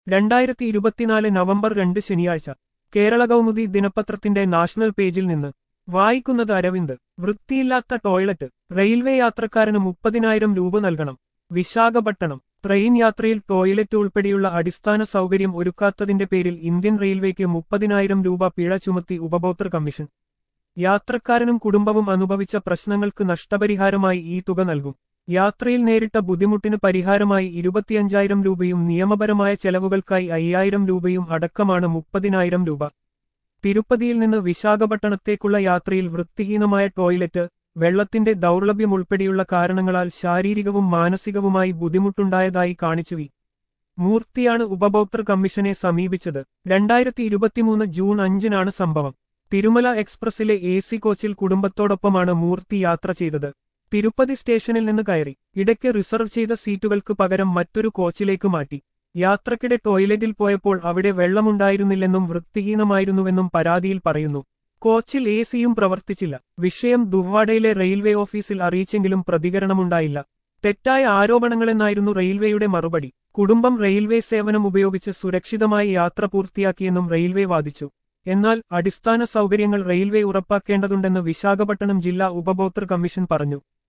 രണ്ടായിരത്തി ഇരുപത്തിനാല് നവംബർ രണ്ട് ശനിയാഴ്ച കേരള കൗമുദി ദിനപത്രത്തിന്റെ നാഷണൽ പേജിൽ നിന്ന് വായിക്കുന്നത് അരവിന്ദ് വൃത്തിയില്ലാത്ത ടോയ്ലറ്റ് റെയിൽവേ യാത്രക്കാരന് മുപ്പതിനായിരം രൂപ നൽകണം വിശാഖപട്ടണം ട്രെയിൻ യാത്രയിൽ ടോയ്ലറ്റ് ഉൾപ്പെടെയുള്ള അടിസ്ഥാന സൗകര്യം ഒരുക്കാത്തതിന്റെ പേരിൽ ഇന്ത്യൻ റെയിൽവേക്ക് മുപ്പതിനായിരം രൂപ പിഴ ചുമത്തി ഉപഭോക്തൃ കമ്മീഷൻ യാത്രക്കാരനും കുടുംബവും അനുഭവിച്ച പ്രശ്നങ്ങൾക്ക് നഷ്ടപരിഹാരമായി ഈ തുക നൽകും യാത്രയിൽ നേരിട്ട ബുദ്ധിമുട്ടിന് പരിഹാരമായി ഇരുപത്തിയഞ്ചായിരം രൂപയും നിയമപരമായ ചെലവുകൾക്കായി അയ്യായിരം രൂപയും അടക്കമാണ് മുപ്പതിനായിരം രൂപ തിരുപ്പതിയിൽ നിന്ന് വിശാഖപട്ടണത്തേക്കുള്ള യാത്രയിൽ വൃത്തിഹീനമായ ടോയ്ലറ്റ് വെള്ളത്തിന്റെ ദൗർലഭ്യം ഉൾപ്പെടെയുള്ള കാരണങ്ങളാൽ ശാരീരികവും മാനസികവുമായി ബുദ്ധിമുട്ടുണ്ടായതായി കാണിച്ചു വി മൂർത്തിയാണ് ഉപഭോക്തൃ കമ്മീഷനെ സമീപിച്ചത് രണ്ടായിരത്തി ഇരുപത്തിമൂന്ന് ജൂൺ അഞ്ചിനാണ് സംഭവം തിരുമല എക്സ്പ്രസിലെ എ സി കോച്ചിൽ കുടുംബത്തോടൊപ്പമാണ് മൂർത്തി യാത്ര ചെയ്തത് തിരുപ്പതി സ്റ്റേഷനിൽ നിന്ന് കയറി ഇടയ്ക്ക് റിസർവ് ചെയ്ത സീറ്റുകൾക്ക് പകരം മറ്റൊരു കോച്ചിലേക്ക് മാറ്റി യാത്രക്കിടെ ടോയ്ലറ്റിൽ പോയപ്പോൾ അവിടെ വെള്ളമുണ്ടായിരുന്നില്ലെന്നും വൃത്തിഹീനമായിരുന്നുവെന്നും പരാതിയിൽ പറയുന്നു കോച്ചിൽ എ സിയും പ്രവർത്തിച്ചില്ല വിഷയം ദുവ്വാഡയിലെ റെയിൽവേ ഓഫീസിൽ അറിയിച്ചെങ്കിലും പ്രതികരണമുണ്ടായില്ല തെറ്റായ ആരോപണങ്ങളെന്നായിരുന്നു റെയിൽവേയുടെ മറുപടി കുടുംബം റെയിൽവേ സേവനം ഉപയോഗിച്ച് സുരക്ഷിതമായി യാത്ര പൂർത്തിയാക്കിയെന്നും റെയിൽവേ വാദിച്ചു എന്നാൽ അടിസ്ഥാന സൗകര്യങ്ങൾ റെയിൽവേ ഉറപ്പാക്കേണ്ടതുണ്ടെന്ന് വിശാഖപട്ടണം ജില്ലാ ഉപഭോക്തൃ കമ്മീഷൻ പറഞ്ഞു